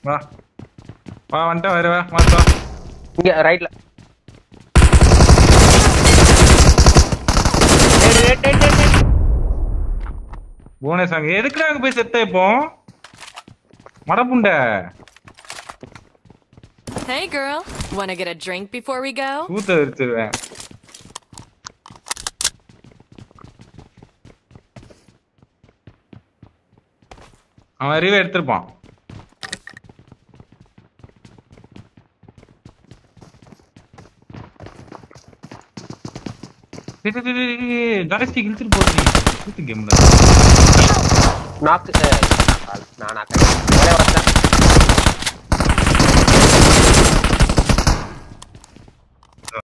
வா வா வந்துட்டேன் வருவா மாத்தா இங்க ரைட்ல புவனேஷ் அங்க எதுக்குடா அங்க போய் செத்த இப்போ மடப்புண்ட Hey, girl. Wanna get a drink before we go? ஊத்த விரிச்சிருவேன் அவன் அறிவை எடுத்திருப்பான் ஜாய்ஸ்டிக் இழுத்துட்டு போறீங்க கேம்ல நாக்கு நான் நாக்கு ஒரே ஒருத்தன்